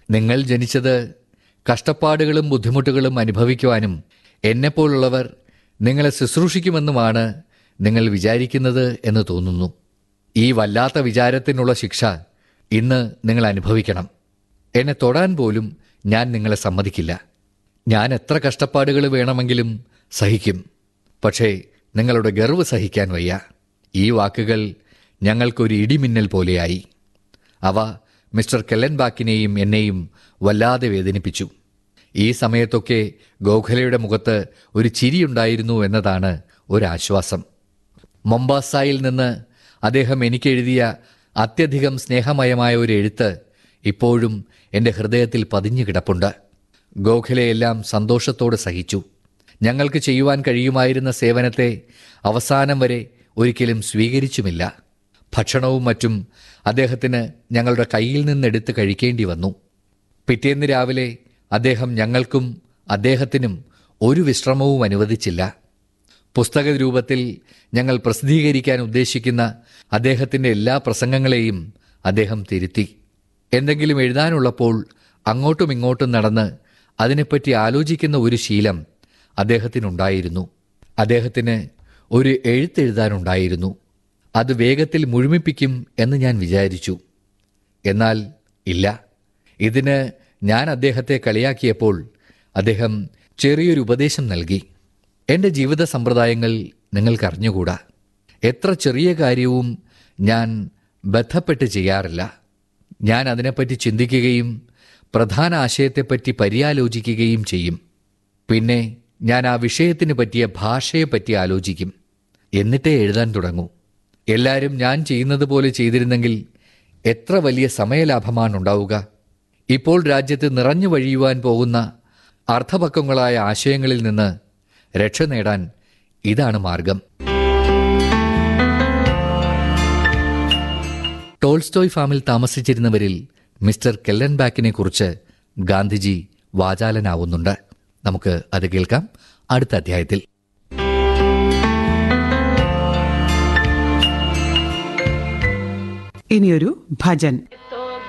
നിങ്ങൾ ജനിച്ചത് കഷ്ടപ്പാടുകളും ബുദ്ധിമുട്ടുകളും അനുഭവിക്കുവാനും എന്നെപ്പോലുള്ളവർ നിങ്ങളെ ശുശ്രൂഷിക്കുമെന്നുമാണ് നിങ്ങൾ വിചാരിക്കുന്നത് എന്ന് തോന്നുന്നു ഈ വല്ലാത്ത വിചാരത്തിനുള്ള ശിക്ഷ ഇന്ന് നിങ്ങൾ അനുഭവിക്കണം എന്നെ തൊടാൻ പോലും ഞാൻ നിങ്ങളെ സമ്മതിക്കില്ല ഞാൻ എത്ര കഷ്ടപ്പാടുകൾ വേണമെങ്കിലും സഹിക്കും പക്ഷേ നിങ്ങളുടെ ഗർവ് സഹിക്കാൻ വയ്യ ഈ വാക്കുകൾ ഞങ്ങൾക്കൊരു ഇടിമിന്നൽ പോലെയായി അവ മിസ്റ്റർ കെല്ലൻബാക്കിനെയും എന്നെയും വല്ലാതെ വേദനിപ്പിച്ചു ഈ സമയത്തൊക്കെ ഗോഖലയുടെ മുഖത്ത് ഒരു ചിരിയുണ്ടായിരുന്നു എന്നതാണ് ഒരാശ്വാസം മൊംബാസായിൽ നിന്ന് അദ്ദേഹം എനിക്കെഴുതിയ അത്യധികം സ്നേഹമയമായ ഒരു എഴുത്ത് ഇപ്പോഴും എൻ്റെ ഹൃദയത്തിൽ പതിഞ്ഞു കിടപ്പുണ്ട് ഗോഖലെയെല്ലാം സന്തോഷത്തോടെ സഹിച്ചു ഞങ്ങൾക്ക് ചെയ്യുവാൻ കഴിയുമായിരുന്ന സേവനത്തെ അവസാനം വരെ ഒരിക്കലും സ്വീകരിച്ചുമില്ല ഭക്ഷണവും മറ്റും അദ്ദേഹത്തിന് ഞങ്ങളുടെ കയ്യിൽ നിന്നെടുത്ത് കഴിക്കേണ്ടി വന്നു പിറ്റേന്ന് രാവിലെ അദ്ദേഹം ഞങ്ങൾക്കും അദ്ദേഹത്തിനും ഒരു വിശ്രമവും അനുവദിച്ചില്ല പുസ്തക രൂപത്തിൽ ഞങ്ങൾ പ്രസിദ്ധീകരിക്കാൻ ഉദ്ദേശിക്കുന്ന അദ്ദേഹത്തിൻ്റെ എല്ലാ പ്രസംഗങ്ങളെയും അദ്ദേഹം തിരുത്തി എന്തെങ്കിലും എഴുതാനുള്ളപ്പോൾ അങ്ങോട്ടും ഇങ്ങോട്ടും നടന്ന് അതിനെപ്പറ്റി ആലോചിക്കുന്ന ഒരു ശീലം അദ്ദേഹത്തിനുണ്ടായിരുന്നു അദ്ദേഹത്തിന് ഒരു എഴുത്തെഴുതാനുണ്ടായിരുന്നു അത് വേഗത്തിൽ മുഴുമിപ്പിക്കും എന്ന് ഞാൻ വിചാരിച്ചു എന്നാൽ ഇല്ല ഇതിന് ഞാൻ അദ്ദേഹത്തെ കളിയാക്കിയപ്പോൾ അദ്ദേഹം ചെറിയൊരു ഉപദേശം നൽകി എൻ്റെ ജീവിത സമ്പ്രദായങ്ങൾ നിങ്ങൾക്കറിഞ്ഞുകൂടാ എത്ര ചെറിയ കാര്യവും ഞാൻ ബന്ധപ്പെട്ട് ചെയ്യാറില്ല ഞാൻ അതിനെപ്പറ്റി ചിന്തിക്കുകയും പ്രധാന ആശയത്തെപ്പറ്റി പര്യാലോചിക്കുകയും ചെയ്യും പിന്നെ ഞാൻ ആ വിഷയത്തിന് പറ്റിയ ഭാഷയെപ്പറ്റി ആലോചിക്കും എന്നിട്ടേ എഴുതാൻ തുടങ്ങൂ എല്ലാവരും ഞാൻ ചെയ്യുന്നത് പോലെ ചെയ്തിരുന്നെങ്കിൽ എത്ര വലിയ സമയലാഭമാണ് ഉണ്ടാവുക ഇപ്പോൾ രാജ്യത്ത് നിറഞ്ഞു വഴിയുവാൻ പോകുന്ന അർത്ഥപക്വങ്ങളായ ആശയങ്ങളിൽ നിന്ന് രക്ഷ നേടാൻ ഇതാണ് മാർഗം ടോൾസ്റ്റോയ് ഫാമിൽ താമസിച്ചിരുന്നവരിൽ മിസ്റ്റർ കെല്ലൻബാക്കിനെ കുറിച്ച് ഗാന്ധിജി വാചാലനാവുന്നുണ്ട് നമുക്ക് അത് കേൾക്കാം അടുത്ത അധ്യായത്തിൽ ഇനിയൊരു ഭജൻ